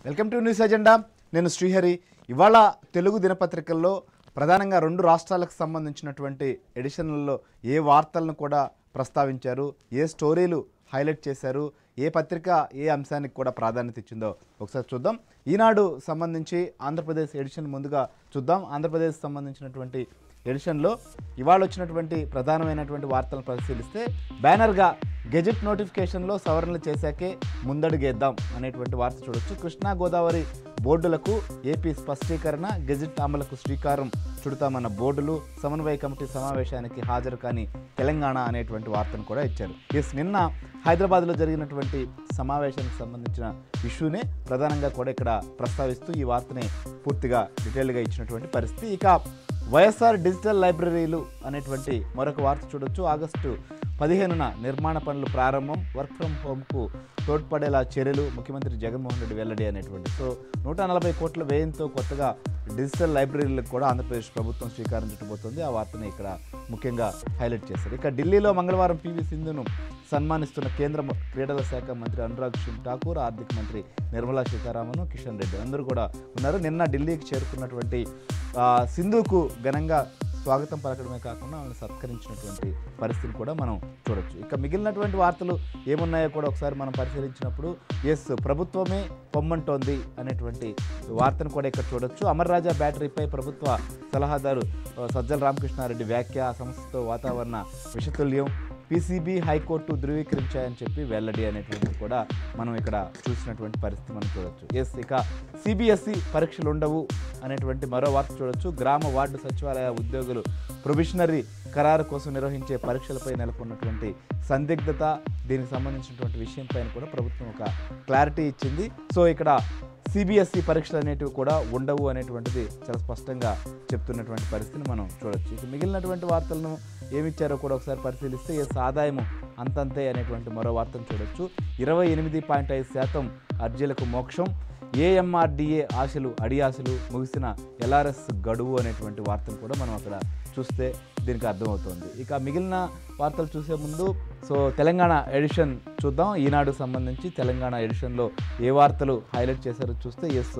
welcome to news agenda నేను శ్రీహరి ఇవాళ తెలుగు దినపత్రికల్లో ప్రధానంగా రెండు రాష్ట్రాలకు సంబంధించినటువంటి ఎడిషన్లలో ఏ వార్తలను కూడా ప్రస్తావించారు ఏ స్టోరీలు హైలైట్ చేశారు ఏ పత్రిక ఏ అంశానికి కూడా ప్రాధాన్యత ఇచ్చిందో ఒకసారి చూద్దాం ఈనాడు సంబంధించి ఆంధ్రప్రదేశ్ ఎడిషన్ ముందుగా చూద్దాం ఆంధ్రప్రదేశ్ సంబంధించినటువంటి ఎడిషన్లో ఇవాళ వచ్చినటువంటి ప్రధానమైనటువంటి వార్తలను పరిశీలిస్తే బ్యానర్గా గెజెట్ నోటిఫికేషన్లో సవరణలు చేశాకే ముందడుగేద్దాం అనేటువంటి వార్త చూడొచ్చు కృష్ణా గోదావరి బోర్డులకు ఏపీ స్పష్టీకరణ గెజెట్ అమలుకు శ్రీకారం చుడతామన్న బోర్డులు సమన్వయ కమిటీ సమావేశానికి హాజరు కాని తెలంగాణ అనేటువంటి వార్తను కూడా ఇచ్చారు ఎస్ నిన్న హైదరాబాద్లో జరిగినటువంటి సమావేశానికి సంబంధించిన ఇష్యూనే ప్రధానంగా కూడా ఇక్కడ ప్రస్తావిస్తూ ఈ వార్తని పూర్తిగా డీటెయిల్గా ఇచ్చినటువంటి పరిస్థితి ఇక వైఎస్ఆర్ డిజిటల్ లైబ్రరీలు అనేటువంటి మరొక వార్త చూడొచ్చు ఆగస్టు పదిహేనున నిర్మాణ పనులు ప్రారంభం వర్క్ ఫ్రమ్ హోమ్కు తోడ్పడేలా చర్యలు ముఖ్యమంత్రి జగన్మోహన్ రెడ్డి వెల్లడి అనేటువంటి సో నూట నలభై కోట్ల వ్యయంతో కొత్తగా డిజిటల్ లైబ్రరీలకు కూడా ఆంధ్రప్రదేశ్ ప్రభుత్వం శ్రీకారం చుట్టబోతోంది ఆ వార్తని ఇక్కడ ముఖ్యంగా హైలైట్ చేశారు ఇక ఢిల్లీలో మంగళవారం పివి సింధును సన్మానిస్తున్న కేంద్ర మ- క్రీడల శాఖ మంత్రి అనురాగ్ సింగ్ ఠాకూర్ ఆర్థిక మంత్రి నిర్మలా సీతారామన్ కిషన్ రెడ్డి అందరూ కూడా ఉన్నారు నిన్న ఢిల్లీకి చేరుకున్నటువంటి ఆ, సింధుకు ఘనంగా స్వాగతం పలకడమే కాకుండా ఆమెను సత్కరించినటువంటి పరిస్థితిని కూడా మనం చూడొచ్చు ఇక మిగిలినటువంటి వార్తలు ఏమున్నాయో కూడా ఒకసారి మనం పరిశీలించినప్పుడు ఎస్ ప్రభుత్వమే పొమ్మంటోంది అనేటువంటి వార్తను కూడా ఇక్కడ చూడొచ్చు అమర్ రాజా బ్యాటరీపై ప్రభుత్వ సలహాదారు ఆ, సజ్జల రామకృష్ణారెడ్డి వ్యాఖ్య ఆ సంస్థతో వాతావరణ విషతుల్యం పీసీబీ హైకోర్టు ధృవీకరించాయని చెప్పి వెల్లడి అనేటువంటిది కూడా మనం ఇక్కడ చూసినటువంటి పరిస్థితి మనం చూడొచ్చు ఎస్ ఇక సిబిఎస్ఈ పరీక్షలు ఉండవు అనేటువంటి మరో వార్త చూడొచ్చు గ్రామ వార్డు సచివాలయ ఉద్యోగులు ప్రొబిషనరీ ఖరారు కోసం నిర్వహించే పరీక్షలపై నెలకొన్నటువంటి సందిగ్ధత దీనికి సంబంధించినటువంటి విషయం పైన కూడా ప్రభుత్వం ఒక క్లారిటీ ఇచ్చింది సో ఇక్కడ సిబిఎస్ఈ పరీక్షలు అనేటివి కూడా ఉండవు అనేటువంటిది చాలా స్పష్టంగా చెప్తున్నటువంటి పరిస్థితిని మనం చూడొచ్చు ఇక మిగిలినటువంటి వార్తలను ఏమిచ్చారో కూడా ఒకసారి పరిశీలిస్తే ఎస్ ఆదాయము అంతంతే అనేటువంటి మరో వార్తను చూడొచ్చు ఇరవై ఎనిమిది పాయింట్ ఐదు శాతం అర్జీలకు మోక్షం ఏఎంఆర్డిఏ ఆశలు అడియాశలు ముగిసిన ఎల్ఆర్ఎస్ గడువు అనేటువంటి వార్తను కూడా మనం అక్కడ చూస్తే దీనికి అర్థమవుతుంది ఇక మిగిలిన వార్తలు చూసే ముందు సో తెలంగాణ ఎడిషన్ చూద్దాం ఈనాడు సంబంధించి తెలంగాణ ఎడిషన్లో ఏ వార్తలు హైలైట్ చేశారో చూస్తే ఎస్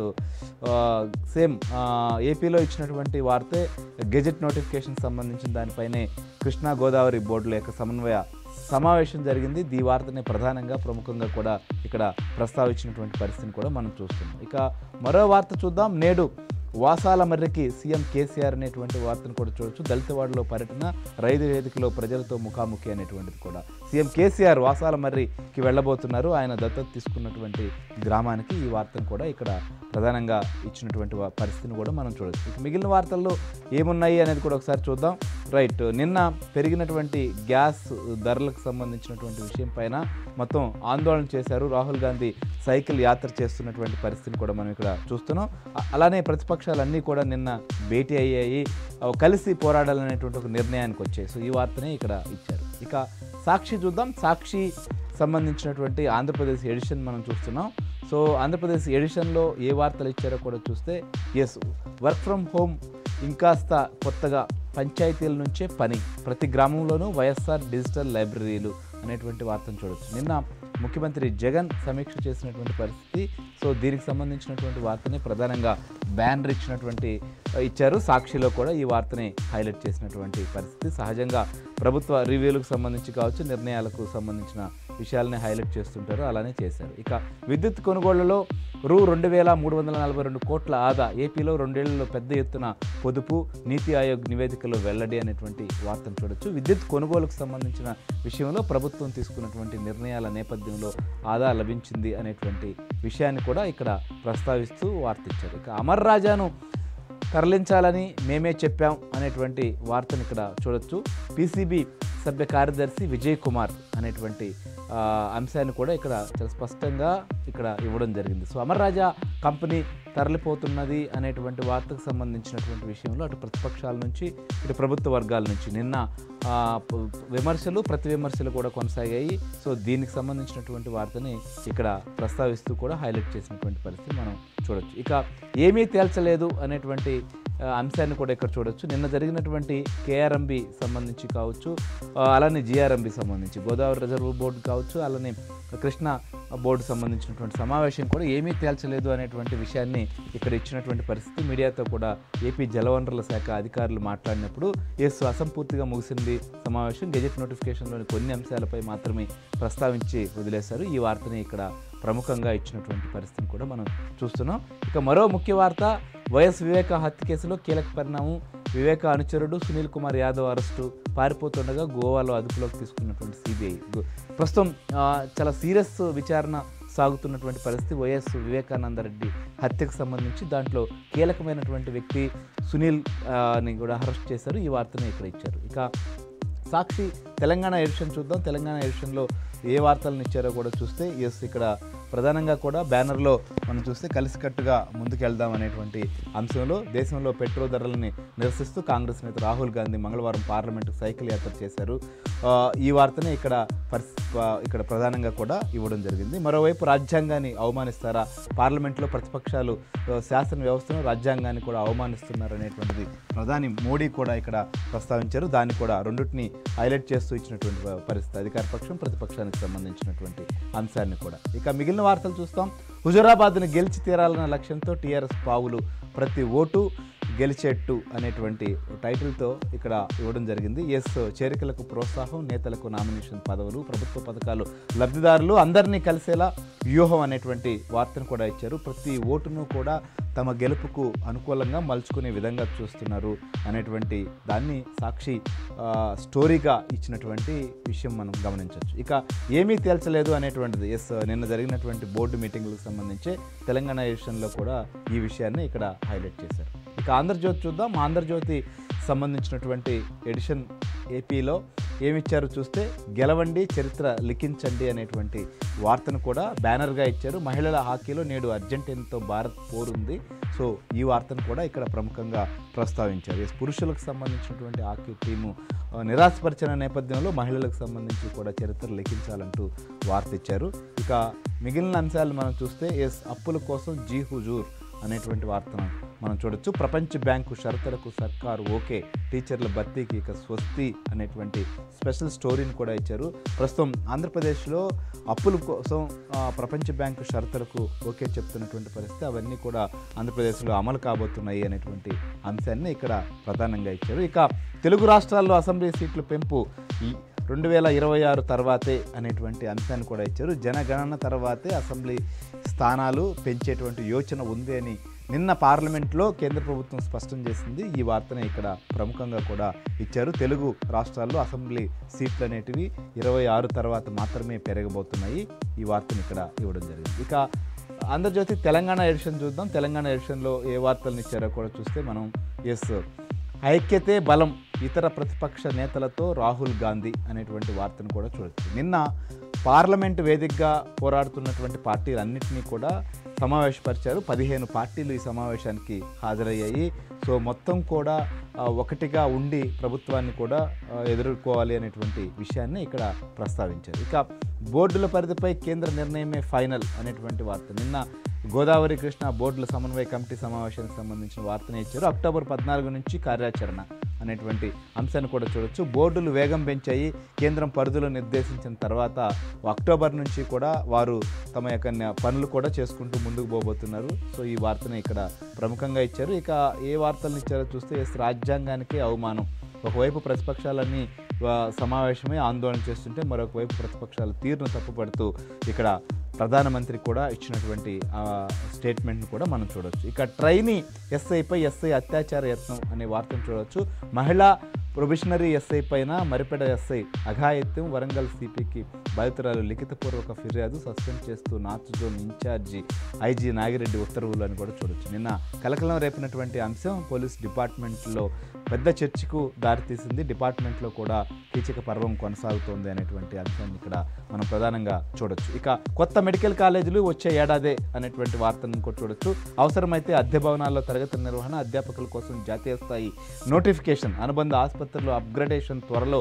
సేమ్ ఏపీలో ఇచ్చినటువంటి వార్తే గెజెట్ నోటిఫికేషన్ సంబంధించిన దానిపైనే కృష్ణా గోదావరి బోర్డుల యొక్క సమన్వయ సమావేశం జరిగింది ఈ వార్తని ప్రధానంగా ప్రముఖంగా కూడా ఇక్కడ ప్రస్తావించినటువంటి పరిస్థితిని కూడా మనం చూస్తున్నాం ఇక మరో వార్త చూద్దాం నేడు వాసాల మర్రికి సీఎం కేసీఆర్ అనేటువంటి వార్తను కూడా చూడొచ్చు దళితవాడలో పర్యటన రైతు వేదికలో ప్రజలతో ముఖాముఖి అనేటువంటిది కూడా సీఎం కేసీఆర్ వాసాల మర్రికి వెళ్ళబోతున్నారు ఆయన దత్తత తీసుకున్నటువంటి గ్రామానికి ఈ వార్తను కూడా ఇక్కడ ప్రధానంగా ఇచ్చినటువంటి వా- పరిస్థితిని కూడా మనం చూడొచ్చు ఇక మిగిలిన వార్తల్లో ఏమున్నాయి అనేది కూడా ఒకసారి చూద్దాం రైట్ నిన్న పెరిగినటువంటి గ్యాస్ ధరలకు సంబంధించినటువంటి విషయం పైన మొత్తం ఆందోళన చేశారు రాహుల్ గాంధీ సైకిల్ యాత్ర చేస్తున్నటువంటి పరిస్థితిని కూడా మనం ఇక్కడ చూస్తున్నాం అ- అలానే ప్రతిపక్షాలన్నీ కూడా నిన్న భేటీ అయ్యాయి ఆ, కలిసి పోరాడాలనేటువంటి ఒక నిర్ణయానికి వచ్చాయి సో ఈ వార్తనే ఇక్కడ ఇచ్చారు ఇక సాక్షి చూద్దాం సాక్షి సంబంధించినటువంటి ఆంధ్రప్రదేశ్ ఎడిషన్ మనం చూస్తున్నాం సో ఆంధ్రప్రదేశ్ ఎడిషన్లో ఏ వార్తలు ఇచ్చారో కూడా చూస్తే ఎస్ వర్క్ ఫ్రమ్ హోమ్ ఇంకాస్త కొత్తగా పంచాయతీల నుంచే పని ప్రతి గ్రామంలోనూ వైఎస్ఆర్ డిజిటల్ లైబ్రరీలు అనేటువంటి వార్తను చూడొచ్చు నిన్న ముఖ్యమంత్రి జగన్ సమీక్ష చేసినటువంటి పరిస్థితి సో దీనికి సంబంధించినటువంటి వార్తని ప్రధానంగా బ్యానర్ ఇచ్చినటువంటి ఇచ్చారు సాక్షిలో కూడా ఈ వార్తని హైలైట్ చేసినటువంటి పరిస్థితి సహజంగా ప్రభుత్వ రివ్యూలకు సంబంధించి కావచ్చు నిర్ణయాలకు సంబంధించిన విషయాలని హైలైట్ చేస్తుంటారు అలానే చేశారు ఇక విద్యుత్ కొనుగోళ్లలో రూ రెండు వేల మూడు వందల నలభై రెండు కోట్ల ఆదా ఏపీలో రెండేళ్లలో పెద్ద ఎత్తున పొదుపు నీతి ఆయోగ్ నివేదికలో వెల్లడి అనేటువంటి వార్తను చూడొచ్చు విద్యుత్ కొనుగోలుకు సంబంధించిన విషయంలో ప్రభుత్వం తీసుకున్నటువంటి నిర్ణయాల నేపథ్యంలో ఆదా లభించింది అనేటువంటి విషయాన్ని కూడా ఇక్కడ ప్రస్తావిస్తూ వార్త ఇచ్చారు ఇక అమర్ రాజాను తరలించాలని మేమే చెప్పాం అనేటువంటి వార్తను ఇక్కడ చూడొచ్చు పీసీబీ సభ్య కార్యదర్శి విజయ్ కుమార్ అనేటువంటి ఆ, అంశాన్ని కూడా ఇక్కడ చాలా స్పష్టంగా ఇక్కడ ఇవ్వడం జరిగింది సో అమర్ రాజా కంపెనీ తరలిపోతున్నది అనేటువంటి వార్తకు సంబంధించినటువంటి విషయంలో అటు ప్రతిపక్షాల నుంచి ఇటు ప్రభుత్వ వర్గాల నుంచి నిన్న ఆ, ప- విమర్శలు ప్రతి విమర్శలు కూడా కొనసాగాయి సో దీనికి సంబంధించినటువంటి వార్తని ఇక్కడ ప్రస్తావిస్తూ కూడా హైలైట్ చేసినటువంటి పరిస్థితి మనం చూడొచ్చు ఇక ఏమీ తేల్చలేదు అనేటువంటి ఆ, అంశాన్ని కూడా ఇక్కడ చూడొచ్చు నిన్న జరిగినటువంటి కేఆర్ఎంబి సంబంధించి కావచ్చు ఆ, అలానే జిఆర్ఎంబి సంబంధించి గోదావరి రిజర్వ్ బోర్డు కావచ్చు అలానే కృష్ణా బోర్డు సంబంధించినటువంటి సమావేశం కూడా ఏమీ తేల్చలేదు అనేటువంటి విషయాన్ని ఇక్కడ ఇచ్చినటువంటి పరిస్థితి మీడియాతో కూడా ఏపీ జలవనరుల శాఖ అధికారులు మాట్లాడినప్పుడు ఎస్ అసంపూర్తిగా ముగిసింది సమావేశం గెజెట్ నోటిఫికేషన్లోని కొన్ని అంశాలపై మాత్రమే ప్రస్తావించి వదిలేశారు ఈ వార్తని ఇక్కడ ప్రముఖంగా ఇచ్చినటువంటి పరిస్థితిని కూడా మనం చూస్తున్నాం ఇక మరో ముఖ్య వార్త వైఎస్ వివేక హత్య కేసులో కీలక పరిణామం వివేక అనుచరుడు సునీల్ కుమార్ యాదవ్ అరెస్టు పారిపోతుండగా గోవాలో అదుపులోకి తీసుకున్నటువంటి సిబిఐ ప్రస్తుతం ఆ, చాలా సీరియస్ విచారణ సాగుతున్నటువంటి పరిస్థితి వైఎస్ వివేకానంద రెడ్డి హత్యకు సంబంధించి దాంట్లో కీలకమైనటువంటి వ్యక్తి సునీల్ ఆ, ని కూడా అరెస్ట్ చేశారు ఈ వార్తని ఇక్కడ ఇచ్చారు ఇక సాక్షి తెలంగాణ ఎడిషన్ చూద్దాం తెలంగాణ ఎడిషన్లో ఏ వార్తలను ఇచ్చారో కూడా చూస్తే ఎస్ ఇక్కడ ప్రధానంగా కూడా బ్యానర్లో మనం చూస్తే కలిసికట్టుగా ముందుకెళ్దాం అనేటువంటి అంశంలో దేశంలో పెట్రోల్ ధరలని నిరసిస్తూ కాంగ్రెస్ నేత రాహుల్ గాంధీ మంగళవారం పార్లమెంటు సైకిల్ యాత్ర చేశారు ఆ, ఈ వార్తనే ఇక్కడ పరిస్ ఆ, ఇక్కడ ప్రధానంగా కూడా ఇవ్వడం జరిగింది మరోవైపు రాజ్యాంగాన్ని అవమానిస్తారా పార్లమెంట్లో ప్రతిపక్షాలు ఆ, శాసన వ్యవస్థను రాజ్యాంగాన్ని కూడా అవమానిస్తున్నారు అనేటువంటిది ప్రధాని మోడీ కూడా ఇక్కడ ప్రస్తావించారు దాన్ని కూడా రెండింటిని హైలైట్ చేస్తూ ఇచ్చినటువంటి ప- పరిస్థితి అధికార పక్షం ప్రతిపక్షానికి సంబంధించినటువంటి అంశాన్ని కూడా ఇక మిగిలిన వార్తలు చూస్తాం హుజురాబాద్ను గెలిచి తీరాలన్న లక్ష్యంతో టీఆర్ఎస్ పావులు ప్రతి ఓటు గెలిచేట్టు అనేటువంటి టైటిల్తో ఇక్కడ ఇవ్వడం జరిగింది ఎస్ చేరికలకు ప్రోత్సాహం నేతలకు నామినేషన్ పదవులు ప్రభుత్వ పథకాలు లబ్ధిదారులు అందరినీ కలిసేలా వ్యూహం అనేటువంటి వార్తను కూడా ఇచ్చారు ప్రతి ఓటును కూడా తమ గెలుపుకు అనుకూలంగా మలుచుకునే విధంగా చూస్తున్నారు అనేటువంటి దాన్ని సాక్షి ఆ, స్టోరీగా ఇచ్చినటువంటి విషయం మనం గమనించవచ్చు ఇక ఏమీ తేల్చలేదు అనేటువంటిది ఎస్ నిన్న జరిగినటువంటి బోర్డు మీటింగ్లకు సంబంధించి తెలంగాణ ఎడిషన్లో కూడా ఈ విషయాన్ని ఇక్కడ హైలైట్ చేశారు ఇక ఆంధ్రజ్యోతి చూద్దాం ఆంధ్రజ్యోతి సంబంధించినటువంటి ఎడిషన్ ఏపీలో ఏమిచ్చారో చూస్తే గెలవండి చరిత్ర లిఖించండి అనేటువంటి వార్తను కూడా బ్యానర్గా ఇచ్చారు మహిళల హాకీలో నేడు అర్జెంటీనాతో భారత్ పోరుంది సో ఈ వార్తను కూడా ఇక్కడ ప్రముఖంగా ప్రస్తావించారు ఎస్ పురుషులకు సంబంధించినటువంటి హాకీ టీము ఆ, నిరాశపరిచిన నేపథ్యంలో మహిళలకు సంబంధించి కూడా చరిత్ర లిఖించాలంటూ వార్త ఇచ్చారు ఇక మిగిలిన అంశాలు మనం చూస్తే ఎస్ అప్పుల కోసం జీ హుజూర్ అనేటువంటి వార్తను మనం చూడొచ్చు ప్రపంచ బ్యాంకు షరతులకు సర్కారు ఓకే టీచర్ల భర్తీకి ఇక స్వస్తి అనేటువంటి స్పెషల్ స్టోరీని కూడా ఇచ్చారు ప్రస్తుతం ఆంధ్రప్రదేశ్లో అప్పుల కోసం ఆ, ప్రపంచ బ్యాంకు షరతులకు ఓకే చెప్తున్నటువంటి పరిస్థితి అవన్నీ కూడా ఆంధ్రప్రదేశ్లో అమలు కాబోతున్నాయి అనేటువంటి అంశాన్ని ఇక్కడ ప్రధానంగా ఇచ్చారు ఇక తెలుగు రాష్ట్రాల్లో అసెంబ్లీ సీట్ల పెంపు ఈ రెండు వేల ఇరవై ఆరు తర్వాతే అనేటువంటి అంశాన్ని కూడా ఇచ్చారు జనగణన తర్వాతే అసెంబ్లీ స్థానాలు పెంచేటువంటి యోచన ఉంది అని నిన్న పార్లమెంట్లో కేంద్ర ప్రభుత్వం స్పష్టం చేసింది ఈ వార్తని ఇక్కడ ప్రముఖంగా కూడా ఇచ్చారు తెలుగు రాష్ట్రాల్లో అసెంబ్లీ సీట్లు అనేటివి ఇరవై ఆరు తర్వాత మాత్రమే పెరగబోతున్నాయి ఈ వార్తని ఇక్కడ ఇవ్వడం జరిగింది ఇక ఆంధ్రజ్యోతి తెలంగాణ ఎడిషన్ చూద్దాం తెలంగాణ ఎడిషన్లో ఏ వార్తలను ఇచ్చారో కూడా చూస్తే మనం ఎస్ ఐక్యతే బలం ఇతర ప్రతిపక్ష నేతలతో రాహుల్ గాంధీ అనేటువంటి వార్తను కూడా చూడొచ్చు నిన్న పార్లమెంట్ వేదికగా పోరాడుతున్నటువంటి పార్టీలన్నింటినీ కూడా సమావేశపరిచారు పదిహేను పార్టీలు ఈ సమావేశానికి హాజరయ్యాయి సో మొత్తం కూడా ఆ, ఒకటిగా ఉండి ప్రభుత్వాన్ని కూడా ఆ, ఎదుర్కోవాలి అనేటువంటి విషయాన్ని ఇక్కడ ప్రస్తావించారు ఇక బోర్డుల పరిధిపై కేంద్ర నిర్ణయమే ఫైనల్ అనేటువంటి వార్త నిన్న గోదావరి కృష్ణ బోర్డుల సమన్వయ కమిటీ సమావేశానికి సంబంధించిన వార్తను ఇచ్చారు అక్టోబర్ పద్నాలుగు నుంచి కార్యాచరణ అనేటువంటి అంశాన్ని కూడా చూడొచ్చు బోర్డులు వేగం పెంచాయి కేంద్రం పరిధులు నిర్దేశించిన తర్వాత అక్టోబర్ నుంచి కూడా వారు తమ యొక్క న్య- పనులు కూడా చేసుకుంటూ ముందుకు పోబోతున్నారు సో ఈ వార్తను ఇక్కడ ప్రముఖంగా ఇచ్చారు ఇక ఏ వార్తలను ఇచ్చారో చూస్తే ఎస్ రాజ్యాంగానికే అవమానం ఒకవైపు ప్రతిపక్షాలన్నీ ఆ, సమావేశమై ఆందోళన చేస్తుంటే మరొక వైపు ప్రతిపక్షాల తీరును తప్పుపడుతూ ఇక్కడ ప్రధానమంత్రి కూడా ఇచ్చినటువంటి ఆ, స్టేట్మెంట్ను కూడా మనం చూడొచ్చు ఇక ట్రైనీ ఎస్ఐపై ఎస్ఐ అత్యాచార యత్నం అనే వార్తను చూడొచ్చు మహిళా ప్రొబిషనరీ ఎస్ఐ పైన మరిపెడ ఎస్ఐ అఘాయత్యం వరంగల్ సిపికి బాధితురాలు లిఖితపూర్వక ఫిర్యాదు సస్పెండ్ చేస్తూ north zone incharge IG Nagireddy ఉత్తర్వులు అని కూడా చూడొచ్చు నిన్న కలకలం రేపినటువంటి అంశం పోలీస్ డిపార్ట్మెంట్లో పెద్ద చర్చకు దారితీసింది డిపార్ట్మెంట్లో కూడా కీచక పర్వం కొనసాగుతోంది అనేటువంటి అంశాన్ని ఇక్కడ మనం ప్రధానంగా చూడొచ్చు ఇక కొత్త మెడికల్ కాలేజీలు వచ్చే ఏడాదే అనేటువంటి వార్తను కూడా చూడొచ్చు అవసరమైతే అద్దె భవనాల్లో తరగతుల నిర్వహణ అధ్యాపకుల కోసం జాతీయ స్థాయి నోటిఫికేషన్ అనుబంధ ఆసుపత్రుల్లో అప్గ్రేడేషన్ త్వరలో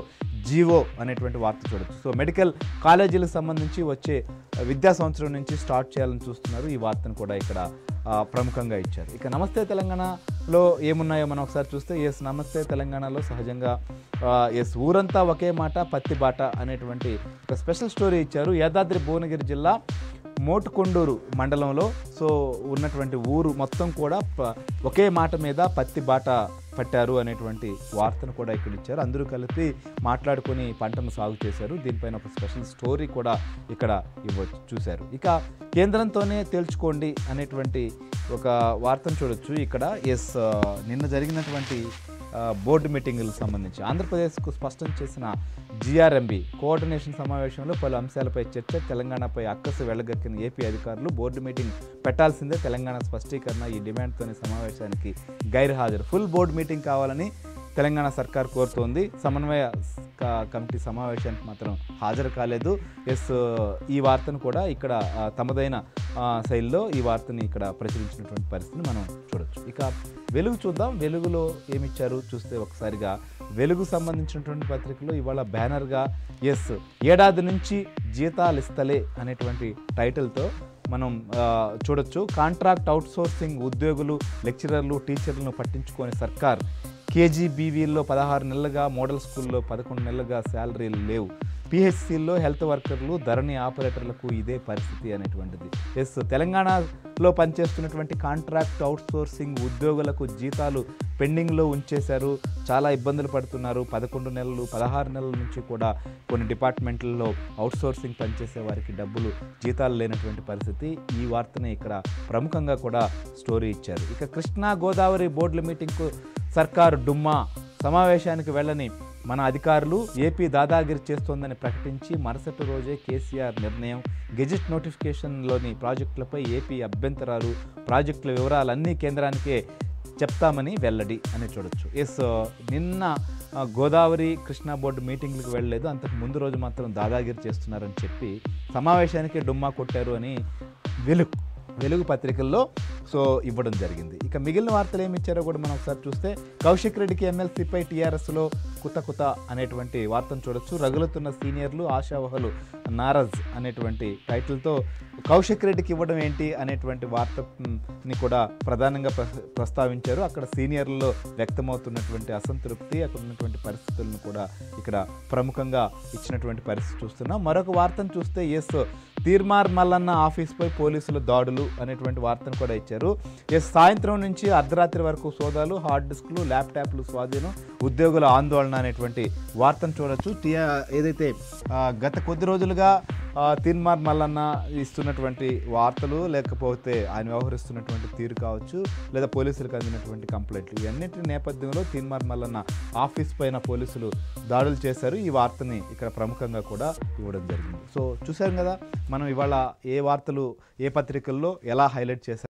జీవో అనేటువంటి వార్త చూడొచ్చు సో మెడికల్ కాలేజీలకు సంబంధించి వచ్చే విద్యా సంవత్సరం నుంచి స్టార్ట్ చేయాలని చూస్తున్నారు ఈ వార్తను కూడా ఇక్కడ ఆ, ప్రముఖంగా ఇచ్చారు ఇక నమస్తే తెలంగాణలో ఏమున్నాయో మనం ఒకసారి చూస్తే ఎస్ నమస్తే తెలంగాణలో సహజంగా ఎస్ ఊరంతా ఒకే మాట పత్తి బాట అనేటువంటి ఒక స్పెషల్ స్టోరీ ఇచ్చారు యాదాద్రి భువనగిరి జిల్లా మోటుకొండూరు మండలంలో సో ఉన్నటువంటి ఊరు మొత్తం కూడా ప- ఒకే మాట మీద పత్తి బాట పట్టారు అనేటువంటి వార్తను కూడా ఇక్కడ ఇచ్చారు అందరూ కలిపి మాట్లాడుకొని పంటను సాగు చేశారు దీనిపైన ఒక స్పెషల్ స్టోరీ కూడా ఇక్కడ ఇవ్వచ్చు చూశారు ఇక కేంద్రంతోనే తేల్చుకోండి అనేటువంటి ఒక వార్తను చూడొచ్చు ఇక్కడ ఎస్ నిన్న జరిగినటువంటి ఆ, బోర్డు మీటింగులకు సంబంధించి ఆంధ్రప్రదేశ్కు స్పష్టం చేసిన జిఆర్ఎంబి కోఆర్డినేషన్ సమావేశంలో పలు అంశాలపై చర్చ తెలంగాణపై అక్కసు వెళ్ళగక్కిన ఏపీ అధికారులు బోర్డు మీటింగ్ పెట్టాల్సిందే తెలంగాణ స్పష్టీకరణ ఈ డిమాండ్తోనే సమావేశానికి గైర్హాజరు ఫుల్ బోర్డు మీటింగ్ కావాలని తెలంగాణ సర్కార్ కోరుతోంది సమన్వయ క- కమిటీ సమావేశానికి మాత్రం హాజరు కాలేదు ఎస్ ఈ వార్తను కూడా ఇక్కడ ఆ, తమదైన ఆ, శైలిలో ఈ వార్తని ఇక్కడ ప్రచురించినటువంటి పరిస్థితిని మనం చూడొచ్చు ఇక వెలుగు చూద్దాం వెలుగులో ఏమిచ్చారు చూస్తే ఒకసారిగా వెలుగు సంబంధించినటువంటి పత్రికలో ఇవాళ బ్యానర్గా ఎస్ ఏడాది నుంచి జీతాలు ఇస్తలే అనేటువంటి టైటిల్తో మనం ఆ, చూడొచ్చు కాంట్రాక్ట్ అవుట్సోర్సింగ్ ఉద్యోగులు లెక్చరర్లు టీచర్లను పట్టించుకొని సర్కార్ కేజీబీవీల్లో పదహారు నెలలుగా మోడల్ స్కూల్లో పదకొండు నెలలుగా శాలరీలు లేవు పిహెచ్సిల్లో హెల్త్ వర్కర్లు ధరణి ఆపరేటర్లకు ఇదే పరిస్థితి అనేటువంటిది ఎస్ తెలంగాణలో పనిచేస్తున్నటువంటి కాంట్రాక్ట్ అవుట్సోర్సింగ్ ఉద్యోగులకు జీతాలు పెండింగ్లో ఉంచేశారు చాలా ఇబ్బందులు పడుతున్నారు పదకొండు నెలలు పదహారు నెలల నుంచి కూడా కొన్ని డిపార్ట్మెంట్లలో అవుట్సోర్సింగ్ పనిచేసే వారికి డబ్బులు జీతాలు లేనటువంటి పరిస్థితి ఈ వార్తని ఇక్కడ ప్రముఖంగా కూడా స్టోరీ ఇచ్చారు ఇక కృష్ణా గోదావరి బోర్డుల మీటింగ్కు సర్కారు డుమ్మా సమావేశానికి వెళ్ళని మన అధికారులు ఏపీ దాదాగిరి చేస్తోందని ప్రకటించి మరుసటి రోజే కేసీఆర్ నిర్ణయం గెజిట్ నోటిఫికేషన్లోని ప్రాజెక్టులపై ఏపీ అభ్యంతరాలు ప్రాజెక్టుల వివరాలన్నీ కేంద్రానికే చెప్తామని వెల్లడి అని చూడొచ్చు ఎస్ నిన్న ఆ, గోదావరి కృష్ణా బోర్డు మీటింగ్లకు వెళ్ళలేదు అంతకు ముందు రోజు మాత్రం దాదాగిరి చేస్తున్నారని చెప్పి సమావేశానికి డుమ్మా కొట్టారు అని వెలుగు వెలుగు పత్రికల్లో సో ఇవ్వడం జరిగింది ఇక మిగిలిన వార్తలు ఏమి ఇచ్చారో కూడా మనం ఒకసారి చూస్తే కౌశిక్ రెడ్డికి ఎమ్మెల్సీపై టీఆర్ఎస్లో కుత కుత అనేటువంటి వార్తను చూడొచ్చు రగులుతున్న సీనియర్లు ఆశావహులు నారజ్ అనేటువంటి టైటిల్తో కౌశిక్ రెడ్డికి ఇవ్వడం ఏంటి అనేటువంటి వార్తని కూడా ప్రధానంగా ప్ర- ప్రస్తావించారు అక్కడ సీనియర్లలో వ్యక్తమవుతున్నటువంటి అసంతృప్తి అక్కడ ఉన్నటువంటి పరిస్థితులను కూడా ఇక్కడ ప్రముఖంగా ఇచ్చినటువంటి పరిస్థితి చూస్తున్నాం మరొక వార్తను చూస్తే ఎస్ తీర్మార్ మల్లన్న ఆఫీస్పై పోలీసుల దాడులు అనేటువంటి వార్తను కూడా ఇచ్చారు ఎస్ సాయంత్రం నుంచి అర్ధరాత్రి వరకు సోదాలు హార్డ్ డిస్క్లు ల్యాప్టాప్లు స్వాధీనం ఉద్యోగుల ఆందోళన అనేటువంటి వార్తను చూడొచ్చు టీఆ ఏదైతే ఆ, గత కొద్ది రోజులుగా ఆ, తీర్మార్ మల్లన్న ఇస్తున్నటువంటి వార్తలు లేకపోతే ఆయన వ్యవహరిస్తున్నటువంటి తీరు కావచ్చు లేదా పోలీసులకు అందినటువంటి కంప్లైంట్లు ఇవన్నిటి నేపథ్యంలో తీర్మార్ మల్లన్న ఆఫీస్ పైన పోలీసులు దాడులు చేశారు ఈ వార్తని ఇక్కడ ప్రముఖంగా కూడా ఇవ్వడం జరిగింది సో చూసాం కదా మనం ఇవాళ ఏ వార్తలు ఏ పత్రికల్లో ఎలా హైలైట్ చేశారు